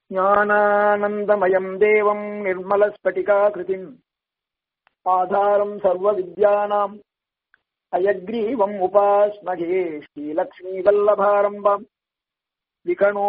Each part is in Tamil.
ज्ञानानन्दमयम् देवम् निर्मलस्फटिकाकृतिम् आधारम् सर्वविद्यानाम् अयग्रीवम् उपास्महे श्रीलक्ष्मीवल्लभारम्भम् विकणो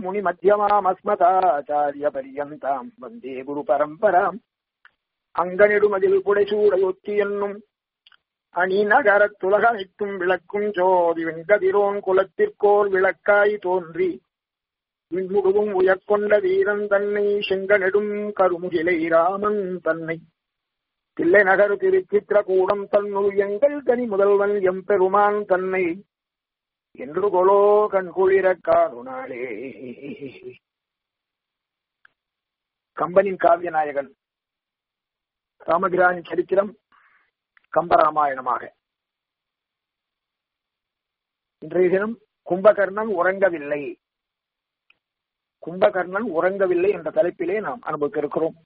முனிமத்தியமாமஸ்மதாச்சாரியபரியந்தாம் வந்தே குரு பரம்பராம் அங்கனிடுமதில் புடைசூடையொத்தி என்னும் அணி நகரத்துலகனைத்தும் விளக்கும் ஜோதி வெண்கதிரோன் குலத்திற்கோர் விளக்காய் தோன்றி விண்முழுவும் உயர்கொண்ட வீரன் தன்னை செங்கனெடும் கருமுகிலை ராமன் தன்னை தில்லை நகர் திருச்சித்திரகூடம் தன்னுள் எங்கள் கனி முதல்வன் எம்பெருமான் தன்னை என்று கொலோ கண்குளிர காணுனாளே கம்பனின் காவிய நாயகன் ராமபிரான் சரித்திரம் கம்பராமாயணமாக இன்றைய தினம் கும்பகர்ணன் உறங்கவில்லை கும்பகர்ணன் உறங்கவில்லை என்ற தலைப்பிலே நாம் அனுபவிக்க இருக்கிறோம்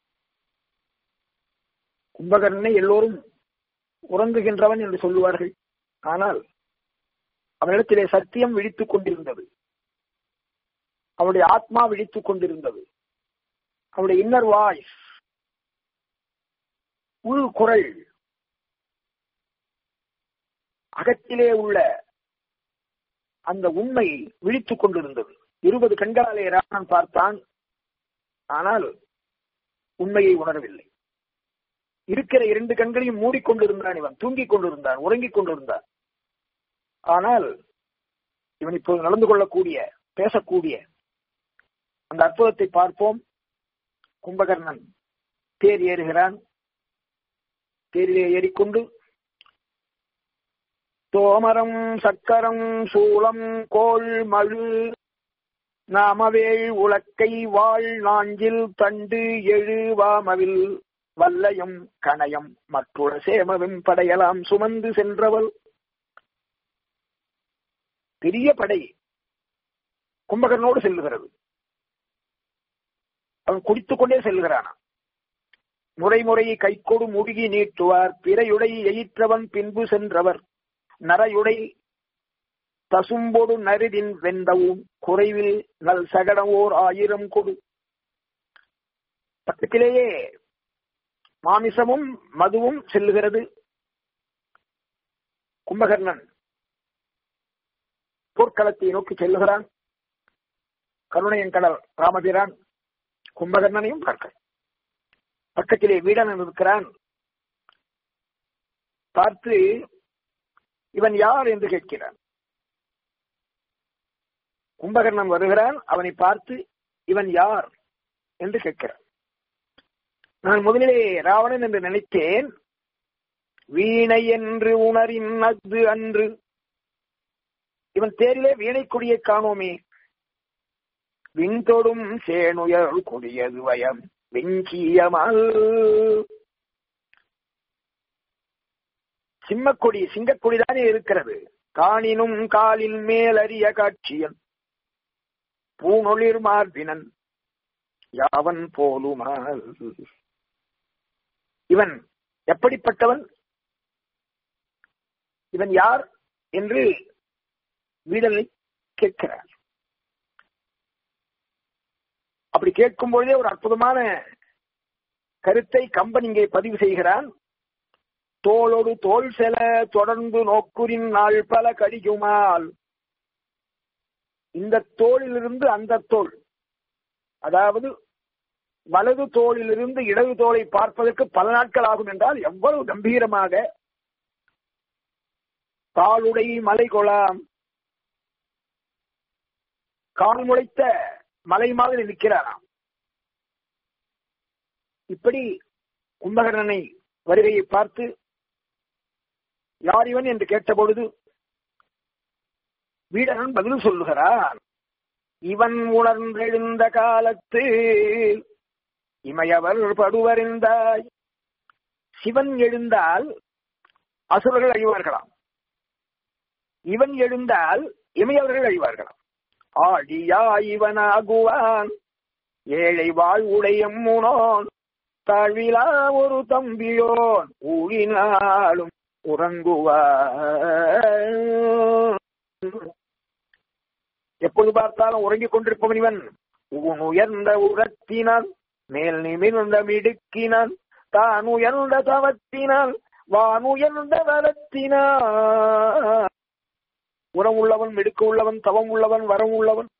கும்பகர்ணனை எல்லோரும் உறங்குகின்றவன் என்று சொல்லுவார்கள் ஆனால் அவனிடத்திலே சத்தியம் விழித்துக் கொண்டிருந்தது அவனுடைய ஆத்மா விழித்துக் கொண்டிருந்தது அவனுடைய இன்னர் வாய்ஸ் உள் குரல் அகத்திலே உள்ள அந்த உண்மை விழித்துக் கொண்டிருந்தது இருபது கண்களாலே ராவணன் பார்த்தான் ஆனால் உண்மையை உணரவில்லை இருக்கிற இரண்டு கண்களையும் மூடிக்கொண்டிருந்தான் இவன் தூங்கிக் கொண்டிருந்தான் உறங்கிக் கொண்டிருந்தான் ஆனால் இவன் இப்போது நடந்து கொள்ளக்கூடிய பேசக்கூடிய அந்த அற்புதத்தை பார்ப்போம் கும்பகர்ணன் தேர் ஏறுகிறான் தேரிலே ஏறிக்கொண்டு தோமரம் சக்கரம் சூளம் கோள் மழு நாமவேள் உலக்கை வாழ் நாஞ்சில் தண்டு எழு வாமவில் வல்லயம் கணயம் மற்றுள சேமவும் படையலாம் சுமந்து சென்றவள் பெரிய படை கும்பகர்ணோடு செல்லுகிறது அவன் குடித்துக் கொண்டே செல்கிறானா முறை முறையை கைக்கொடு முடுகி நீட்டுவார் பிறையுடை எயிற்றவன் பின்பு சென்றவர் நரையுடை தசும்பொடு நரிதின் வெந்தவும் குறைவில் நல் சகடவோர் ஆயிரம் கொடு பக்கத்திலேயே மாமிசமும் மதுவும் செல்லுகிறது கும்பகர்ணன் போர்க்களத்தை நோக்கி செல்லுகிறான் கருணையன் கடல் ராமபிரான் கும்பகர்ணனையும் பார்க்க பக்கத்திலே வீடன் இருக்கிறான் பார்த்து இவன் யார் என்று கேட்கிறான் கும்பகர்ணன் வருகிறான் அவனை பார்த்து இவன் யார் என்று கேட்கிறான் நான் முதலிலே ராவணன் என்று நினைத்தேன் வீணை என்று உணரின் அது அன்று இவன் தேரிலே வீணை கொடியை காணோமே விண்தொடும் சேனுயர் கொடியது வயம் வெஞ்சியமல் சிம்மக்கொடி சிங்கக்கொடிதானே இருக்கிறது காணினும் காலின் மேல் அறிய காட்சியன் பூனொளிர் மார்பினன் யாவன் போலுமால் இவன் எப்படிப்பட்டவன் இவன் யார் என்று வீடனை கேட்கிறார் அப்படி கேட்கும் பொழுதே ஒரு அற்புதமான கருத்தை கம்பன் இங்கே பதிவு செய்கிறான் தோளோடு தோல் செல தொடர்ந்து நோக்குரின் நாள் பல கடிக்குமால் இந்த தோளிலிருந்து அந்த தோல் அதாவது வலது தோளிலிருந்து இடது தோலை பார்ப்பதற்கு பல நாட்கள் ஆகும் என்றால் எவ்வளவு கம்பீரமாக தாளுடை மலை கொலாம் கால் முளைத்த மலை மாதிரி நிற்கிறாராம் இப்படி கும்பகர்ணனை வருகையை பார்த்து யார் இவன் என்று கேட்டபொழுது வீடனன் பதில் சொல்லுகிறான் இவன் உணர்ந்தெழுந்த காலத்து இமையவர் படுவறிந்தாய் சிவன் எழுந்தால் அசுரர்கள் அழிவார்களாம் இவன் எழுந்தால் இமையவர்கள் அழிவார்களாம் ஆடியா இவனாகுவான் ஏழை வாழ்வுடையம் முனோன் தாழ்விலா ஒரு தம்பியோன் ஊழினாலும் உறங்குவான் எப்போது பார்த்தாலும் உறங்கிக் கொண்டிருப்பவன் இவன் ஊன் உயர்ந்த உரத்தினால் மேல் நிமிர்ந்த மிடுக்கினால் தான் உயர்ந்த தவத்தினால் வான் உயர்ந்த வரத்தினால் உரம் உள்ளவன் மிடுக்கு உள்ளவன் தவம் உள்ளவன் வரம் உள்ளவன்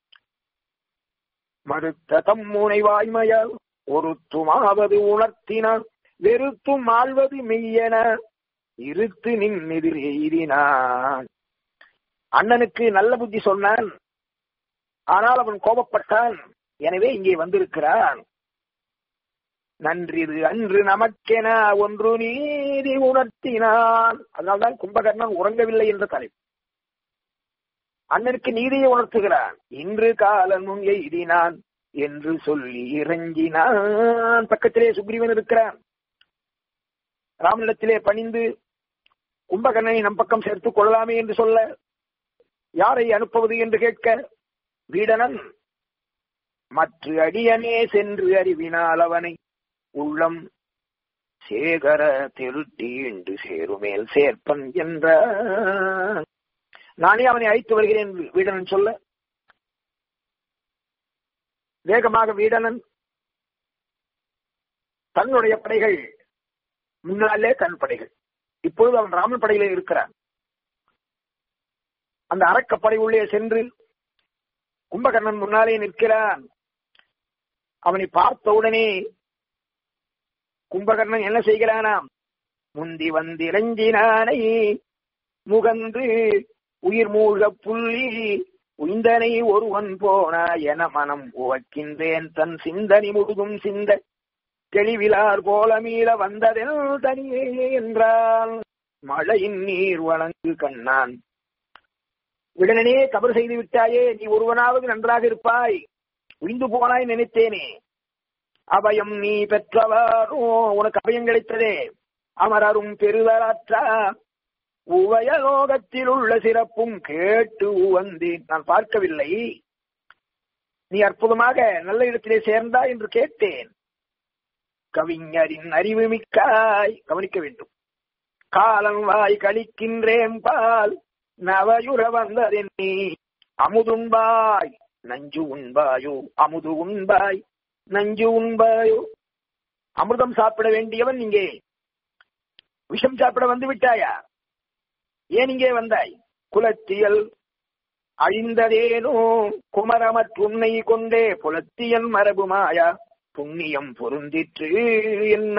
மறுத்த தம்முனை வாய்மையால் ஒருத்துமாவது உணர்த்தினான் வெறுத்தும் ஆழ்வது மெய்யென இருத்து நின் எதிர் எய்தினான் அண்ணனுக்கு நல்ல புத்தி சொன்னான் ஆனால் அவன் கோபப்பட்டான் எனவே இங்கே வந்திருக்கிறான் நன்றிது அன்று நமக்கென ஒன்று நீதி உணர்த்தினான் அதனால்தான் கும்பகர்ணன் உறங்கவில்லை என்ற தலைப்பு அண்ணனுக்கு நீதியை உணர்த்துகிறான் இன்று காலன் முன் எய்தினான் என்று சொல்லி இறங்கினான் பக்கத்திலே சுக்ரீவன் இருக்கிறான் ராமனிடத்திலே பணிந்து கும்பகர்ணனை நம் பக்கம் சேர்த்துக் கொள்ளலாமே என்று சொல்ல யாரை அனுப்புவது என்று கேட்க வீடனன் மற்ற அடியனே சென்று அறிவினால் அவனை உள்ளம் சேகர திருட்டி என்று சேருமேல் சேர்ப்பன் என்ற நானே அவனை அழைத்து வருகிறேன் வீடனன் சொல்ல வேகமாக வீடனன் தன்னுடைய படைகள் முன்னாலே தன் படைகள் இப்பொழுது அவன் ராமன் படையிலே இருக்கிறான் அந்த அரக்கப்படை உள்ளே சென்று கும்பகர்ணன் முன்னாலே நிற்கிறான் அவனை பார்த்தவுடனே கும்பகர்ணன் என்ன செய்கிறானாம் முந்தி வந்திரஞ்சினானை முகந்து உயிர் மூழ்க புள்ளி உய்ந்தனை ஒருவன் போனா என மனம் உவக்கின்றேன் தன் சிந்தனி முழுதும் சிந்த தெளிவிலார் போல மீள வந்ததெல் தனியே என்றான் மழையின் நீர் வழங்கு கண்ணான் விடனே தவறு செய்து விட்டாயே நீ ஒருவனாவது நன்றாக இருப்பாய் உய்ந்து போனாய் நினைத்தேனே அபயம் நீ பெற்றவாரோ உனக்கு அபயம் கிடைத்ததே அமரரும் பெருதலாற்றா உவயலோகத்தில் உள்ள சிறப்பும் கேட்டு உவந்தேன் நான் பார்க்கவில்லை நீ அற்புதமாக நல்ல இடத்திலே சேர்ந்தா என்று கேட்டேன் கவிஞரின் அறிவு மிக்காய் கவனிக்க வேண்டும் காலம் வாய் கழிக்கின்றேன் பால் நவயுற வந்ததென்னி அமுதுண்பாய் நஞ்சு உண்பாயோ அமுது உண்பாய் நஞ்சு உண்பாயோ அமிர்தம் சாப்பிட வேண்டியவன் இங்கே விஷம் சாப்பிட வந்து விட்டாயா ஏன் இங்கே வந்தாய் குலத்தியல் அழிந்ததேனோ குமரமற்றுன்னை கொண்டே புலத்தியல் மரபு மாயா புண்ணியம் பொருந்திற்று என்ன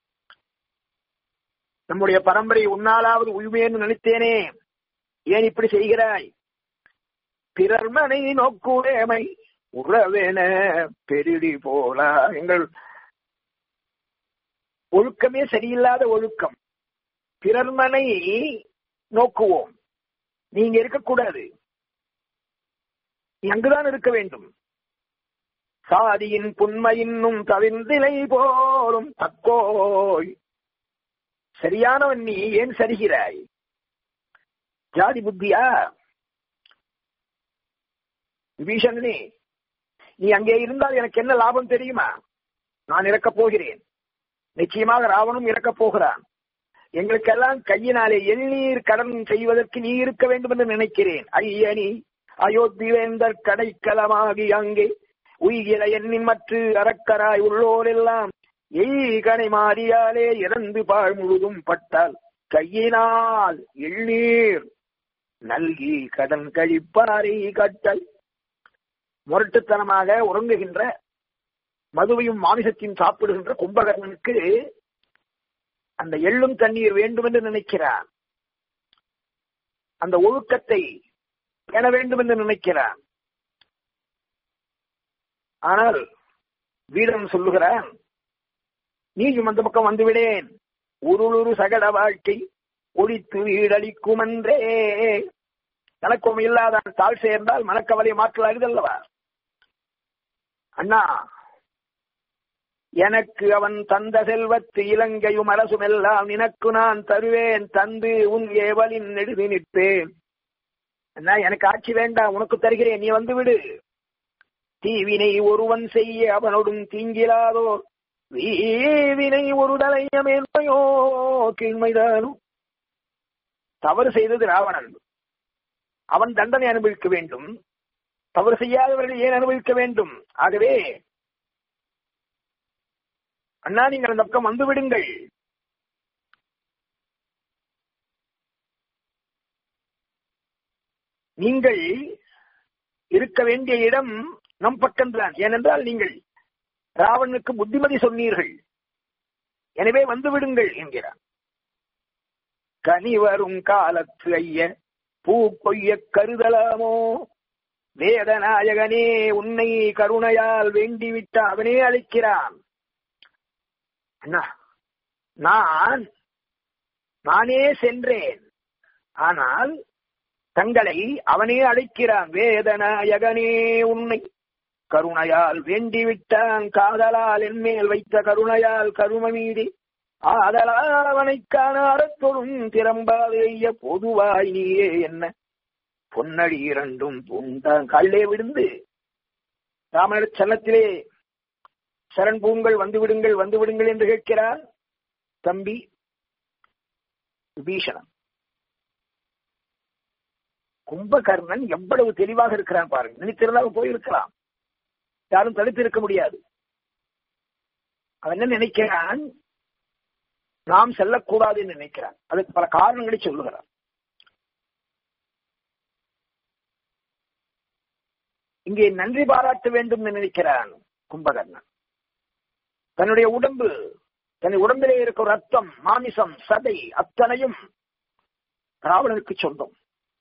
நம்முடைய பரம்பரை உன்னாலாவது உய்வேன்னு நினைத்தேனே ஏன் இப்படி செய்கிறாய் பிறர்மனை நோக்குவேமை உறவேன பெருடி போலா எங்கள் ஒழுக்கமே சரியில்லாத ஒழுக்கம் பிறர்மனை நோக்குவோம் நீங்க இருக்கக்கூடாது நீ அங்குதான் இருக்க வேண்டும் சாதியின் புன்மையின்னும் தவிர்ந்திலை போலும் தக்கோய் சரியானவன் நீ ஏன் சரிகிறாய் ஜாதி புத்தியா விபீஷணனே நீ அங்கே இருந்தால் எனக்கு என்ன லாபம் தெரியுமா நான் இறக்கப் போகிறேன் நிச்சயமாக ராவனும் இறக்கப் போகிறான் எங்களுக்கெல்லாம் கையினாலே எண்ணீர் கடன் செய்வதற்கு நீ இருக்க வேண்டும் என்று நினைக்கிறேன் ஐயனி அயோத்தி வேந்தர் கடைக்கலமாகி அங்கே உயிர எண்ணின் மற்ற அறக்கராய் உள்ளோரெல்லாம் எய்கனை மாறியாலே இறந்து பாழ் முழுதும் பட்டால் கையினால் எண்ணீர் நல்கி கடன் கழிப்பாரை கட்டல் முரட்டுத்தனமாக உறங்குகின்ற மதுவையும் மாமிசத்தையும் சாப்பிடுகின்ற கும்பகர்ணனுக்கு அந்த எள்ளும் தண்ணீர் வேண்டும் என்று நினைக்கிறான் அந்த ஒழுக்கத்தை பெற வேண்டும் என்று நினைக்கிறான் ஆனால் வீரன் சொல்லுகிறான் நீயும் அந்த பக்கம் வந்துவிடேன் உருளுரு சகட வாழ்க்கை ஒழித்து வீடளிக்கும் என்றே தனக்கும் இல்லாத தாழ் சேர்ந்தால் மனக்கவலை மாற்றலாகுதல்லவா அண்ணா எனக்கு அவன் தந்த செல்வத்து இலங்கையும் அரசும் எல்லாம் நினக்கு நான் தருவேன் தந்து உன் ஏவலின் நெடுதி நிற்பேன் அண்ணா எனக்கு ஆட்சி வேண்டாம் உனக்கு தருகிறேன் நீ வந்து விடு தீவினை ஒருவன் செய்ய அவனோடும் தீங்கிலாதோ வீவினை ஒரு தலையமேன்மையோ கீழ்மைதானோ தவறு செய்தது ராவணன் அவன் தண்டனை அனுபவிக்க வேண்டும் தவறு செய்யாதவர்கள் ஏன் அனுபவிக்க வேண்டும் ஆகவே அண்ணா நீங்கள் அந்த பக்கம் வந்து விடுங்கள் நீங்கள் இருக்க வேண்டிய இடம் நம் பக்கம்தான் ஏனென்றால் நீங்கள் ராவனுக்கு புத்திமதி சொன்னீர்கள் எனவே வந்து விடுங்கள் என்கிறார் கனி வரும் காலத்து ஐய பூ கொய்ய கருதலாமோ வேதநாயகனே உன்னை கருணையால் வேண்டிவிட்ட அவனே அழைக்கிறான் அண்ணா நான் நானே சென்றேன் ஆனால் தங்களை அவனே அழைக்கிறான் வேதநாயகனே உன்னை கருணையால் வேண்டிவிட்டான் காதலால் என்மேல் வைத்த கருணையால் கரும மீதி ஆதலால் அவனை காண அறத்தொழும் திறம்பாதைய பொதுவாய் நீயே என்ன பொன்னடி இரண்டும் பூந்தான் காலிலே விழுந்து ராமனர் சன்னத்திலே சரண் பூங்கள் வந்து விடுங்கள் வந்து விடுங்கள் என்று கேட்கிறார் தம்பி விபீஷணன் கும்பகர்ணன் எவ்வளவு தெளிவாக இருக்கிறான் பாருங்க நினைத்திருந்தால் போயிருக்கலாம் யாரும் தடுத்து இருக்க முடியாது அவன் என்ன நினைக்கிறான் நாம் செல்லக்கூடாது என்று நினைக்கிறான் அதுக்கு பல காரணங்களை சொல்லுகிறான் இங்கே நன்றி பாராட்ட வேண்டும் என்று நினைக்கிறான் கும்பகர்ணன் தன்னுடைய உடம்பு தன் உடம்பிலே இருக்கிற ரத்தம் மாமிசம் சதை அத்தனையும் ராவணனுக்கு சொந்தம்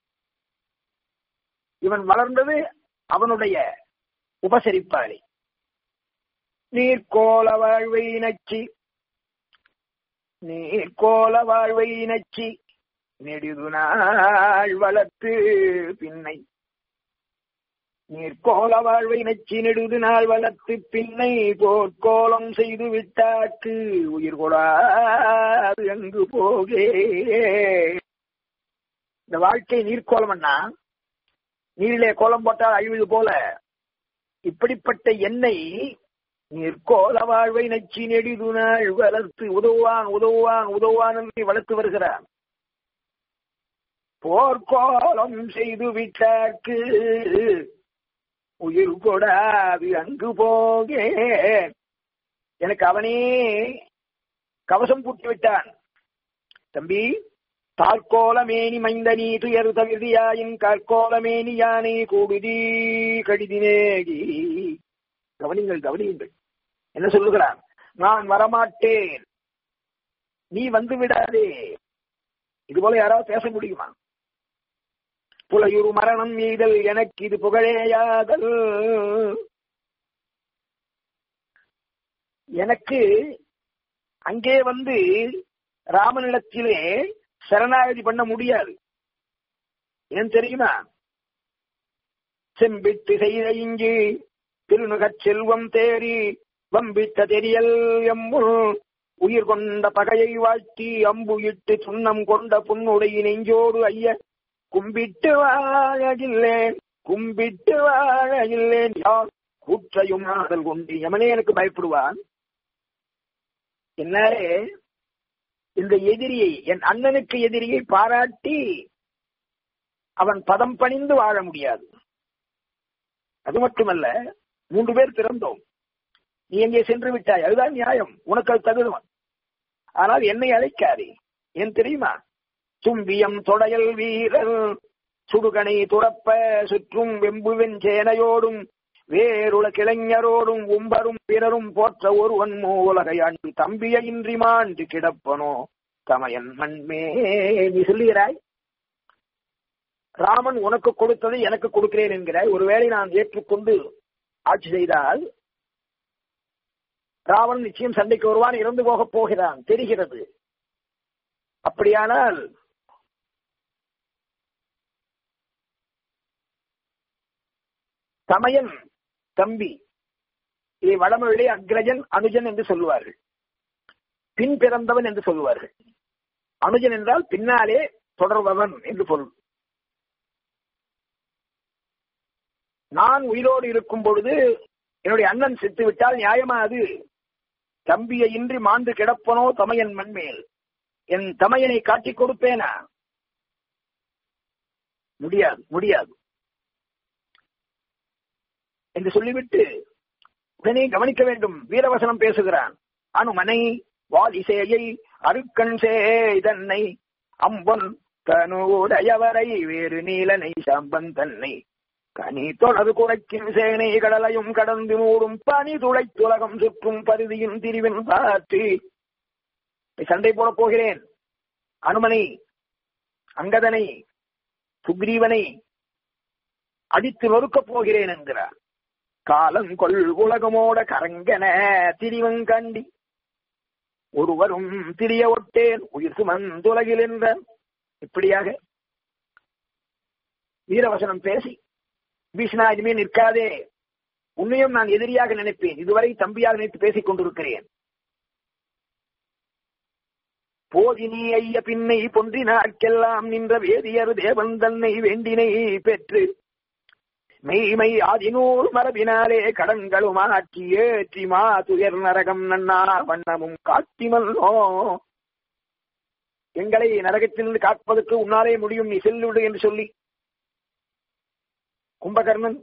இவன் வளர்ந்தது அவனுடைய உபசரிப்பாளி நீர்கோல வாழ்வை நச்சி நீர்கோல வாழ்வை நச்சி நெடிது நாள் வளர்த்து பின்னை நீர்கோல வாழ்வை நச்சி நெடுது நாள் வளர்த்து பின்னை போர்க்கோலம் செய்து விட்டாக்கு உயிர் கொடாது அங்கு போகே இந்த வாழ்க்கை நீர்க்கோலம் அண்ணா நீரிலே கோலம் போட்டால் அழிவது போல இப்படிப்பட்ட எண்ணெய் நீர்கோல வாழ்வை நச்சி நெடிது நாள் வளர்த்து உதவுவான் உதவுவான் உதவுவான் என்று வளர்த்து வருகிறான் போர்க்கோலம் செய்து விட்டாக்கு உயிர் கொடாது அங்கு போகே எனக்கு அவனே கவசம் பூட்டி விட்டான் தம்பி தார்கோலமேனி மைந்தனி துயர் தவிர்தியாயின் கார்கோலமேனி யானை கூடுதி கடிதினேகி கவனிங்கள் கவனியுங்கள் என்ன சொல்லுகிறான் நான் வரமாட்டேன் நீ வந்து விடாதே இது போல யாராவது பேச முடியுமா புலையுறு மரணம் எய்தல் எனக்கு இது புகழேயாதல் எனக்கு அங்கே வந்து ராமனிடத்திலே சரணாகதி பண்ண முடியாது ஏன் தெரியுமா செம்பிட்டு செய்த இங்கு திருநுகச் செல்வம் தேறி வம்பித்த தெரியல் எம்முள் உயிர் கொண்ட பகையை வாழ்த்தி அம்பு இட்டு சுண்ணம் கொண்ட புன்னுடைய நெஞ்சோடு ஐய கும்பிட்டு வாழகில்லேன் கும்பிட்டு வாழகில்லேன் யார் கூற்றையும் ஆதல் கொண்டு எமனே எனக்கு பயப்படுவான் என்னாலே இந்த எதிரியை என் அண்ணனுக்கு எதிரியை பாராட்டி அவன் பதம் பணிந்து வாழ முடியாது அது மட்டுமல்ல மூன்று பேர் பிறந்தோம் நீ எங்கே சென்று விட்டாய் அதுதான் நியாயம் உனக்கு அது தகுதவன் ஆனால் என்னை அழைக்காதே ஏன் தெரியுமா தும்பியம் தொடையல் வீரர் சுடுகனை துறப்ப சுற்றும் வெம்புவென் சேனையோடும் வேறுள கிளைஞரோடும் உம்பரும் பிறரும் போற்ற ஒருவன் மூலகையாண்டு தம்பிய இன்றி மாண்டு கிடப்பனோ தமையன் மண்மே நீ சொல்லுகிறாய் ராமன் உனக்கு கொடுத்ததை எனக்கு கொடுக்கிறேன் என்கிறாய் ஒருவேளை நான் ஏற்றுக்கொண்டு ஆட்சி செய்தால் ராவன் நிச்சயம் சண்டைக்கு வருவான் இறந்து போகப் போகிறான் தெரிகிறது அப்படியானால் தமையன் தம்பி இதை வடமொழியிலே அக்ரஜன் அனுஜன் என்று சொல்லுவார்கள் பின் பிறந்தவன் என்று சொல்லுவார்கள் அனுஜன் என்றால் பின்னாலே தொடர்பவன் என்று பொருள் நான் உயிரோடு இருக்கும் பொழுது என்னுடைய அண்ணன் செத்து விட்டால் நியாயமா அது தம்பியை இன்றி மாண்டு கிடப்பனோ தமையன் மண்மேல் என் தமையனை காட்டிக் கொடுப்பேனா முடியாது முடியாது என்று சொல்லிவிட்டு உடனே கவனிக்க வேண்டும் வீரவசனம் பேசுகிறான் அனுமனை வாலிசேயை அருக்கன் சேதன்னை அம்பொன் தனுடையவரை வேறு நீலனை சாம்பன் தன்னை கனி தொடர் குறைக்கும் சேனை கடலையும் கடந்து மூடும் பனி துளை துலகம் சுற்றும் பருதியின் திரிவின் காற்று சண்டை போடப் போகிறேன் அனுமனை அங்கதனை சுக்ரீவனை அடித்து நொறுக்கப் போகிறேன் என்கிறார் காலங்கொள் உலகமோட கரங்கன திரிவங்கண்டி ஒருவரும் திரிய ஒட்டேன் உயிர் சுமந்துலகில் என்ற இப்படியாக வீரவசனம் பேசி பீஷ்ணா இனிமே நிற்காதே உன்னையும் நான் எதிரியாக நினைப்பேன் இதுவரை தம்பியாக நினைத்து பேசிக் கொண்டிருக்கிறேன் போதினி ஐய பின்னை பொன்றினார்க்கெல்லாம் நின்ற வேதியர் தேவன் தன்னை வேண்டினை பெற்று மெய்மை ஆதினூர் மரபினாலே கடன்களும் ஆட்சி ஏற்றி மா துயர் நரகம் நன்னா வண்ணமும் காட்டிமல்லோ எங்களை நரகத்திலிருந்து காப்பதற்கு உன்னாலே முடியும் நீ செல்லுவிடு என்று சொல்லி கும்பகர்ணன்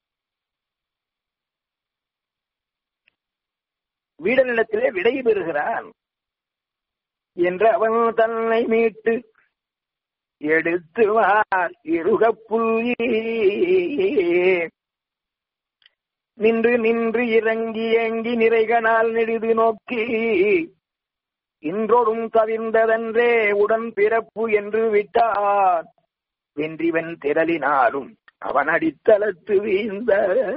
வீடனிடத்திலே விடை பெறுகிறான் என்று அவன் தன்னை மீட்டு எடுத்து வார் இறுக புள்ளி நின்று நின்று இறங்கி ஏங்கி நிறைகனால் நெடிது நோக்கி இன்றொடும் தவிர்ந்ததன்றே உடன் பிறப்பு என்று விட்டார் வென்றிவன் திரளினாலும் அவன் அடித்தளத்து வீழ்ந்த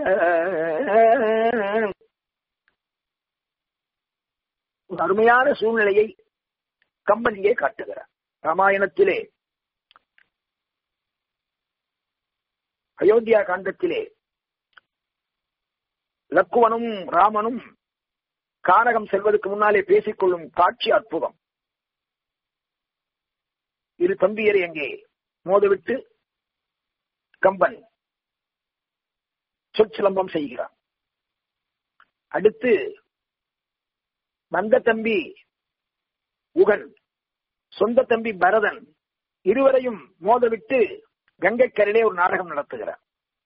ஒரு அருமையான சூழ்நிலையை கம்பனியே காட்டுகிறார் ராமாயணத்திலே அயோத்தியா காண்டத்திலே லக்குவனும் ராமனும் கானகம் செல்வதற்கு முன்னாலே பேசிக்கொள்ளும் காட்சி அற்புதம் இரு தம்பியரை அங்கே மோதவிட்டு கம்பன் சொற்சிலம்பம் செய்கிறான் அடுத்து வந்த தம்பி உகன் சொந்த தம்பி பரதன் இருவரையும் மோதவிட்டு கங்கை கரையிலே ஒரு நாடகம் நடத்துகிறார்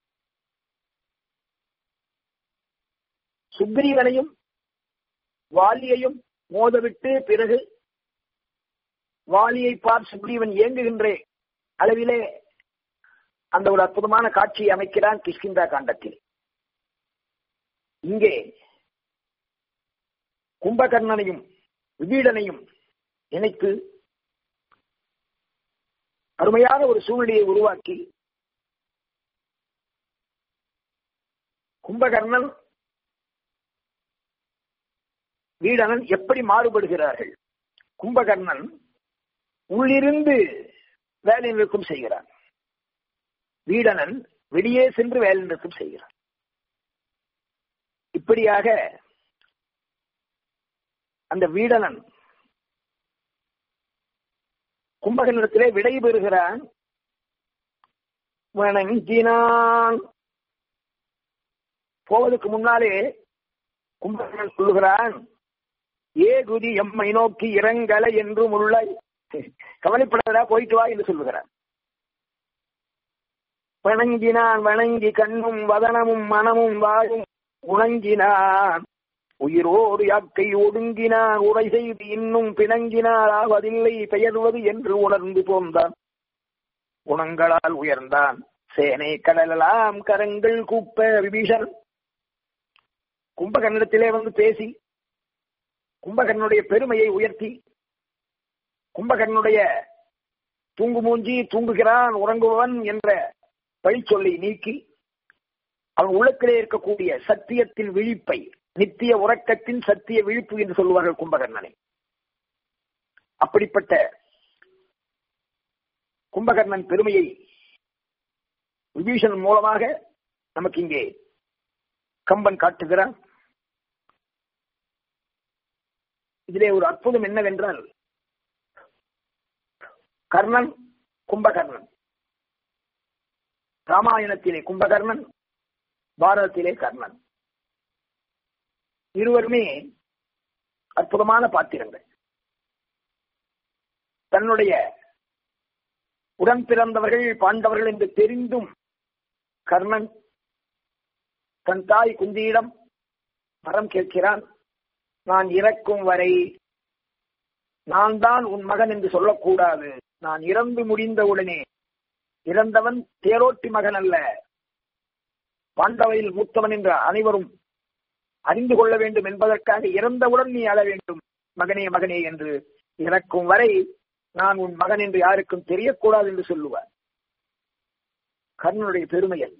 சுக்ரீவனையும் வாலியையும் மோதவிட்டு பிறகு வாலியை பார் சுக்ரீவன் இயங்குகின்ற அளவிலே அந்த ஒரு அற்புதமான காட்சியை அமைக்கிறான் கிஷ்கிந்தா காண்டத்தில் இங்கே கும்பகர்ணனையும் விபீடனையும் இணைத்து அருமையான ஒரு சூழ்நிலையை உருவாக்கி கும்பகர்ணன் வீடனன் எப்படி மாறுபடுகிறார்கள் கும்பகர்ணன் உள்ளிருந்து வேலை நிறுத்தம் செய்கிறான் வீடனன் வெளியே சென்று வேலை நிறுத்தம் செய்கிறான் இப்படியாக அந்த வீடனன் கும்பகர்ணத்திலே விடை பெறுகிறான் வணங்கினான் போவதற்கு முன்னாலே கும்பகர்ணன் சொல்லுகிறான் ஏ குதி எம்மை நோக்கி இறங்கலை என்றும் உள்ள கவலைப்படாதா போயிட்டு வா என்று சொல்லுகிறான் வணங்கினான் வணங்கி கண்ணும் வதனமும் மனமும் வாயும் உணங்கினான் உயிரோடு யாக்கை ஒடுங்கினான் உரை செய்து இன்னும் பிணங்கினார் ஆவதில்லை பெயர்வது என்று உணர்ந்து போந்தான் குணங்களால் உயர்ந்தான் சேனை கடலலாம் கரங்கள் கூப்ப விபீஷன் கும்பகர்ணத்திலே வந்து பேசி கும்பகர்ணனுடைய பெருமையை உயர்த்தி கும்பகர்ணனுடைய தூங்கு மூஞ்சி தூங்குகிறான் உறங்குபவன் என்ற பழிச்சொல்லை நீக்கி அவன் உள்ளத்திலே இருக்கக்கூடிய சத்தியத்தின் விழிப்பை நித்திய உறக்கத்தின் சத்திய விழிப்பு என்று சொல்லுவார்கள் கும்பகர்ணனை அப்படிப்பட்ட கும்பகர்ணன் பெருமையை விபீஷன் மூலமாக நமக்கு இங்கே கம்பன் காட்டுகிறான் இதிலே ஒரு அற்புதம் என்னவென்றால் கர்ணன் கும்பகர்ணன் ராமாயணத்திலே கும்பகர்ணன் பாரதத்திலே கர்ணன் இருவருமே அற்புதமான பாத்திரங்கள் தன்னுடைய உடன் பிறந்தவர்கள் பாண்டவர்கள் என்று தெரிந்தும் கர்ணன் தன் தாய் குந்தியிடம் வரம் கேட்கிறான் நான் இறக்கும் வரை நான் தான் உன் மகன் என்று சொல்லக்கூடாது நான் இறந்து முடிந்தவுடனே இறந்தவன் தேரோட்டி மகன் அல்ல பாண்டவையில் மூத்தவன் என்ற அனைவரும் அறிந்து கொள்ள வேண்டும் என்பதற்காக இறந்தவுடன் நீ அழ வேண்டும் மகனே மகனே என்று இறக்கும் வரை நான் உன் மகன் என்று யாருக்கும் தெரியக்கூடாது என்று சொல்லுவார் கர்ணனுடைய பெருமையல்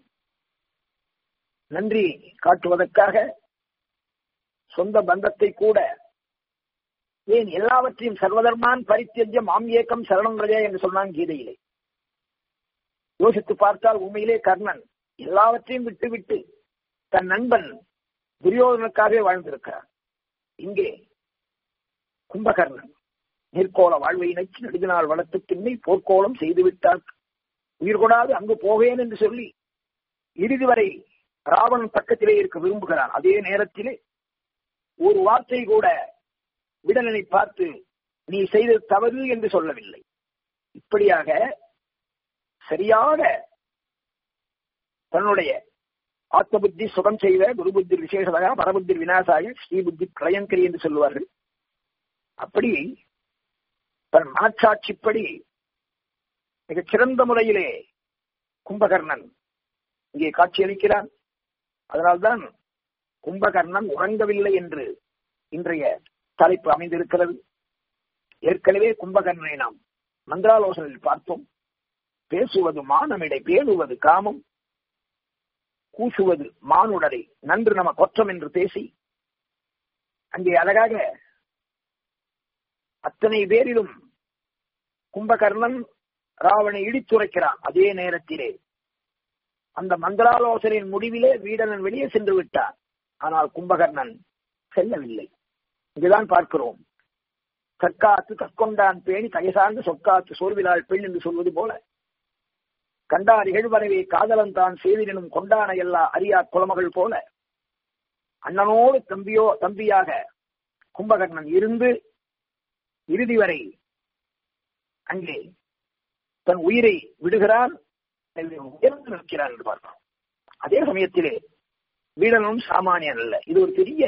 நன்றி காட்டுவதற்காக சொந்த பந்தத்தை கூட ஏன் எல்லாவற்றையும் சர்வதர்மான் பரித்தியஜம் ஆம் ஏக்கம் சரணம் ரஜா என்று சொன்னான் கீதையிலே யோசித்து பார்த்தால் உண்மையிலே கர்ணன் எல்லாவற்றையும் விட்டு விட்டு தன் நண்பன் துரியோதனுக்காகவே வாழ்ந்திருக்கிறார் இங்கே கும்பகர்ணன் நீர்கோள வாழ்வை நச்சு நெடுதினால் வளர்த்து பின்னை போர்க்கோளம் செய்து விட்டார் உயிர் கொடாது அங்கு போவேன் என்று சொல்லி இறுதி வரை ராவணன் பக்கத்திலே இருக்க விரும்புகிறான் அதே நேரத்திலே ஒரு வார்த்தை கூட விடலனை பார்த்து நீ செய்தது தவறு என்று சொல்லவில்லை இப்படியாக சரியாக தன்னுடைய ஆத்மபுத்தி சுகம் செய்த குருபுத்தி விசேஷதாக பரபுத்தி விநாசாய ஸ்ரீபுத்தி பிரயங்கரி என்று சொல்லுவார்கள் அப்படி தன் மனச்சாட்சிப்படி மிகச் சிறந்த முறையிலே கும்பகர்ணன் இங்கே காட்சியளிக்கிறான் அதனால்தான் கும்பகர்ணன் உறங்கவில்லை என்று இன்றைய தலைப்பு அமைந்திருக்கிறது ஏற்கனவே கும்பகர்ணனை நாம் மந்திராலோசனையில் பார்த்தோம் பேசுவது மானமிடை பேணுவது காமம் கூசுவது மானுடரை நன்று நம கொற்றம் என்று பேசி அங்கே அழகாக அத்தனை பேரிலும் கும்பகர்ணன் ராவனை இடித்துரைக்கிறான் அதே நேரத்திலே அந்த மந்திராலோசனையின் முடிவிலே வீடனன் வெளியே சென்று விட்டார் ஆனால் கும்பகர்ணன் செல்லவில்லை இங்குதான் பார்க்கிறோம் கற்காத்து கற்கொண்டான் பேணி கைசார்ந்து சொற்காத்து சோர்விலாள் பெண் என்று சொல்வது போல கண்டார் இகழ்வரவே காதலன் தான் செய்தினும் கொண்டான எல்லா அரியா குலமகள் போல அண்ணனோடு தம்பியோ தம்பியாக கும்பகர்ணன் இருந்து இறுதி வரை அங்கே தன் உயிரை விடுகிறான் உயர்ந்து நிற்கிறான் என்று பார்க்கிறோம் அதே சமயத்திலே வீரனும் சாமானியன் அல்ல இது ஒரு பெரிய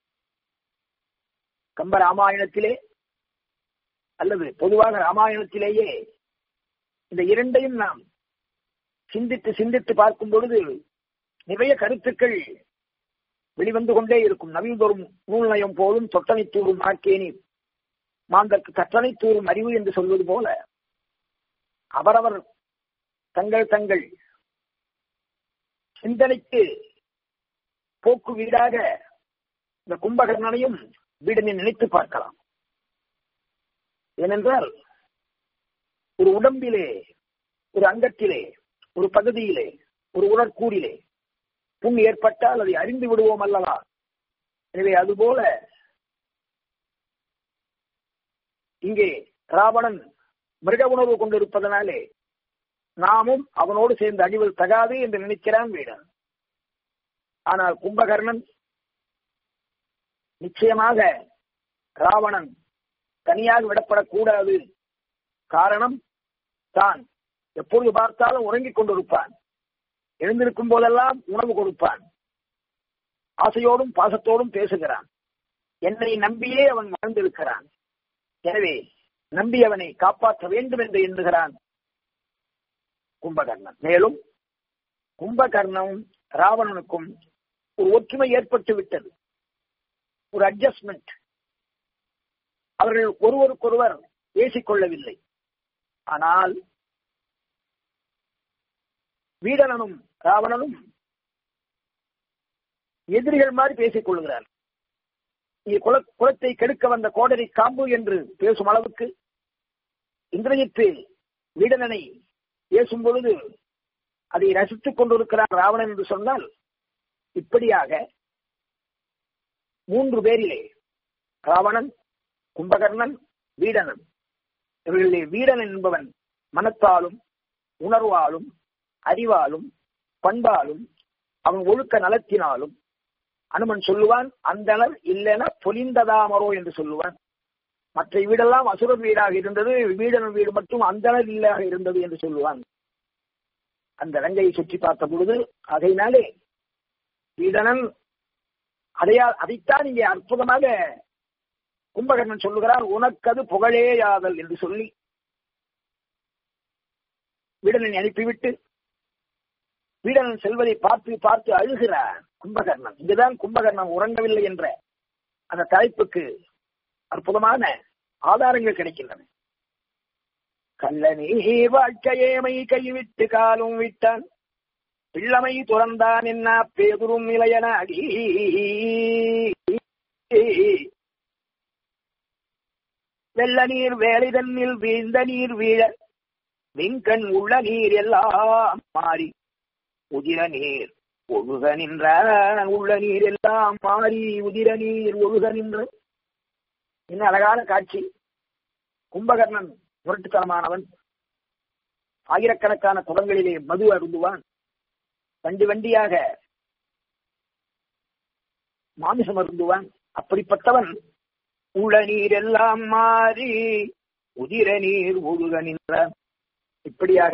கம்ப ராமாயணத்திலே அல்லது பொதுவாக ராமாயணத்திலேயே இந்த இரண்டையும் நாம் சிந்தித்து சிந்தித்து பார்க்கும் பொழுது நிறைய கருத்துக்கள் வெளிவந்து கொண்டே இருக்கும் நவீந்தோறும் நூல் நயம் போலும் தொட்டனை தூரும் ஆக்கேனி மாந்தற்கு கற்றனை தூரும் அறிவு என்று சொல்வது போல அவரவர் தங்கள் தங்கள் சிந்தனைக்கு போக்கு வீடாக இந்த கும்பகர்ணனையும் வீடனை நினைத்து பார்க்கலாம் ஏனென்றால் ஒரு உடம்பிலே ஒரு அங்கத்திலே ஒரு பகுதியிலே ஒரு உடற்கூறிலே புண் ஏற்பட்டால் அதை அறிந்து விடுவோம் அல்லவா எனவே அதுபோல இங்கே ராவணன் மிருக உணர்வு கொண்டிருப்பதனாலே நாமும் அவனோடு சேர்ந்து அழிவது தகாது என்று நினைக்கிறான் வீடன் ஆனால் கும்பகர்ணன் நிச்சயமாக ராவணன் தனியாக விடப்படக்கூடாது காரணம் தான் எப்பொழுது பார்த்தாலும் உறங்கிக் கொண்டிருப்பான் எழுந்திருக்கும் போதெல்லாம் உணவு கொடுப்பான் ஆசையோடும் பாசத்தோடும் பேசுகிறான் என்னை நம்பியே அவன் வாழ்ந்திருக்கிறான் எனவே நம்பி அவனை காப்பாற்ற வேண்டும் என்று எண்ணுகிறான் கும்பகர்ணன் மேலும் கும்பகர்ணனும் ராவணனுக்கும் ஒரு ஒற்றுமை ஏற்பட்டு விட்டது ஒரு அட்ஜஸ்ட்மெண்ட் அவர்கள் ஒருவருக்கொருவர் பேசிக்கொள்ளவில்லை ஆனால் வீடனனும் ராவணனும் எதிரிகள் மாதிரி பேசிக் கொள்கிறார் இங்கே குல குலத்தை கெடுக்க வந்த கோடரி காம்பு என்று பேசும் அளவுக்கு இந்திரஜித்து வீடனனை பேசும் பொழுது அதை ரசித்துக் கொண்டிருக்கிறார் ராவணன் என்று சொன்னால் இப்படியாக மூன்று பேரிலே ராவணன் கும்பகர்ணன் வீடனன் இவர்களிலே வீடனன் என்பவன் மனத்தாலும் உணர்வாலும் அறிவாலும் பண்பாலும் அவன் ஒழுக்க நலத்தினாலும் அனுமன் சொல்லுவான் அந்தனர் இல்லென பொலிந்ததாமரோ என்று சொல்லுவான் மற்ற வீடெல்லாம் அசுர வீடாக இருந்தது வீடன வீடு மட்டும் அந்தனர் இல்லாக இருந்தது என்று சொல்லுவான் அந்த ரங்கையை சுற்றி பார்த்த பொழுது அதையினாலே வீடனன் அதையா அதைத்தான் இங்கே அற்புதமாக கும்பகர்ணன் சொல்லுகிறார் உனக்கது புகழேயாதல் என்று சொல்லி வீடனை அனுப்பிவிட்டு வீடனன் செல்வதை பார்த்து பார்த்து அழுகிறார் கும்பகர்ணன் இங்குதான் கும்பகர்ணன் உறங்கவில்லை என்ற அந்த தலைப்புக்கு அற்புதமான ஆதாரங்கள் கிடைக்கின்றன கல்லனே வாழ்க்கையேமை கைவிட்டு காலும் விட்டான் பிள்ளமை துறந்தான் என்ன பேதுரும் நிலையன அடி வெள்ள நீர் வேலை தன்னில் வீழ்ந்த நீர் வீழ விங்கண் உள்ள நீர் எல்லாம் மாறி உதிர நீர் ஒழுக நின்ற உள்ள நீர் எல்லாம் மாறி உதிர நீர் ஒழுக நின்ற என்ன அழகான காட்சி கும்பகர்ணன் முரட்டுத்தனமானவன் ஆயிரக்கணக்கான குளங்களிலே மது அருந்துவான் வண்டி வண்டியாக மாமிசம் அருந்துவான் அப்படிப்பட்டவன் உள நீர் எல்லாம் மாறி உதிர நீர் ஒழுக நின்றான் இப்படியாக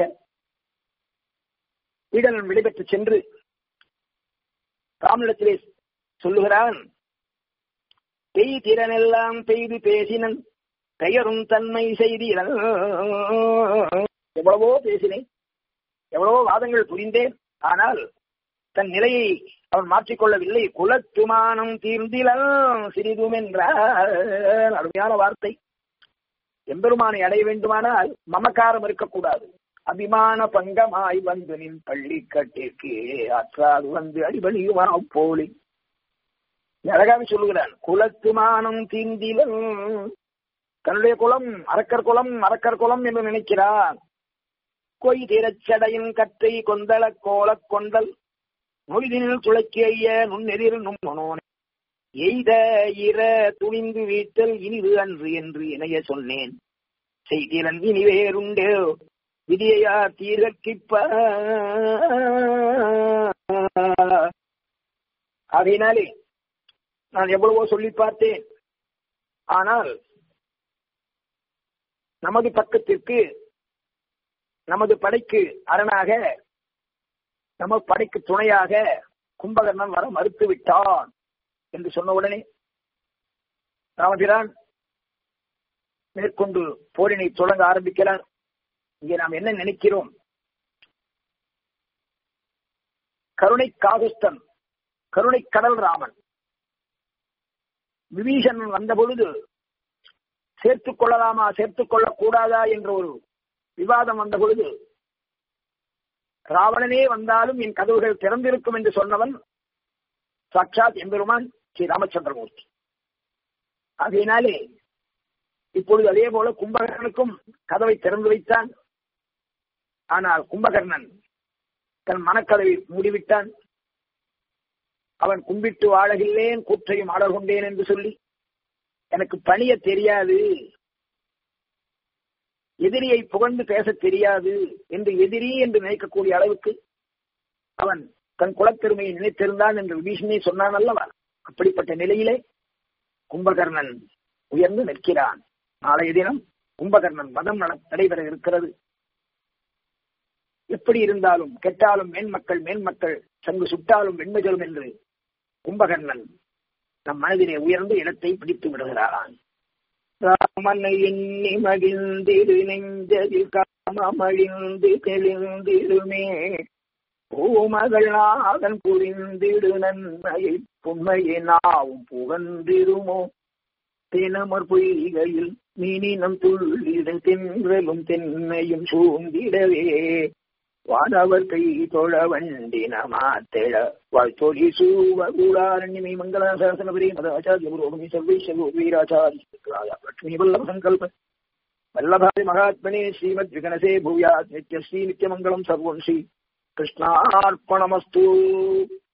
வீடன் விடைபெற்று சென்று ராமனிடத்திலே சொல்லுகிறான் பெய் திறனெல்லாம் பெய்து பேசினன் பெயரும் தன்மை செய்தீரன் எவ்வளவோ பேசினேன் எவ்வளவோ வாதங்கள் புரிந்தேன் ஆனால் தன் நிலையை அவன் மாற்றிக்கொள்ளவில்லை குலத்துமானம் தீர்ந்திலன் சிறிதும் என்றார் அருமையான வார்த்தை எம்பெருமானை அடைய வேண்டுமானால் மமக்காரம் இருக்கக்கூடாது அபிமான பங்கமாய் வந்து நின் பள்ளி கட்டிற்கு ஆற்றாது வந்து அடிபணியுமா போலி அழகாக சொல்லுகிறான் குலத்துமானம் தீந்திலும் தன்னுடைய குலம் அரக்கர் குலம் அரக்கர் குலம் என்று நினைக்கிறான் கொய் திரச்சடையின் கற்றை கொந்தள கோலக் கொண்டல் நொய்தினில் துளக்கிய நுண்ணெதிர் நும்மனோனே எய்த இர துணிந்து வீட்டல் இனிது அன்று என்று இணைய சொன்னேன் செய்திலன் இனி வேறுண்டே விதியா தீர்க்கிப்ப அதனாலே நான் எவ்வளவோ சொல்லி பார்த்தேன் ஆனால் நமது பக்கத்திற்கு நமது படைக்கு அரணாக நம்ம படைக்கு துணையாக கும்பகர்ணன் வர மறுத்து விட்டான் என்று சொன்ன உடனே ராமபிரான் மேற்கொண்டு போரினை தொடங்க ஆரம்பிக்கிறார் இங்கே நாம் என்ன நினைக்கிறோம் கருணை காகுஸ்தன் கருணை கடல் ராமன் விபீஷணன் வந்த பொழுது சேர்த்துக் கொள்ளலாமா சேர்த்துக் கொள்ளக்கூடாதா என்ற ஒரு விவாதம் வந்த பொழுது ராவணனே வந்தாலும் என் கதவுகள் திறந்திருக்கும் என்று சொன்னவன் சாட்சாத் எம்பெருமான் ஸ்ரீ ராமச்சந்திரமூர்த்தி ஆகையினாலே இப்பொழுது அதே போல கும்பகர்ணனுக்கும் கதவை திறந்து வைத்தான் ஆனால் கும்பகர்ணன் தன் மனக்கதவை மூடிவிட்டான் அவன் கும்பிட்டு வாழகில்லேன் கூற்றையும் ஆடல் கொண்டேன் என்று சொல்லி எனக்கு பணிய தெரியாது எதிரியை புகழ்ந்து பேச தெரியாது என்று எதிரி என்று நினைக்கக்கூடிய அளவுக்கு அவன் தன் குலப்பெருமையை நினைத்திருந்தான் என்று விபீஷணி சொன்னான் அல்லவா அப்படிப்பட்ட நிலையிலே கும்பகர்ணன் உயர்ந்து நிற்கிறான் நாளைய தினம் கும்பகர்ணன் மதம் நடைபெற இருக்கிறது எப்படி இருந்தாலும் கெட்டாலும் மேன்மக்கள் மேன்மக்கள் சங்கு சுட்டாலும் வெண்மைகளும் என்று கும்பகர்ணன் நம் மனதிலே உயர்ந்து இடத்தை பிடித்து விடுகிறான் ராமனை எண்ணி மகிழ்ந்திரு நெஞ்சதில் காமமழிந்து தெளிந்திருமே பூமகள் நாதன் புரிந்திடு நன்மையை புண்மையை நாவும் புகந்திருமோ தினமர் பொய்கையில் மீனினம் துள்ளிட தென்றலும் தென்னையும் சூழ்ந்திடவே வானவர் கை தொழ வண்டின மாத்தெழ வாழ்த்தொழி சூவ கூடாரண்யமை மங்களாசாசனபரி மதாச்சாரிய புரோகமி சர்வைஷ வீராச்சாரிய லட்சுமி வல்லப சங்கல்ப வல்லபாதி மகாத்மனே ஸ்ரீமத் விகனசே பூயாத் நித்யஸ்ரீ நித்யமங்கலம் சர்வம் ஸ்ரீ கிருஷ்ணார்ப்பணமஸ்து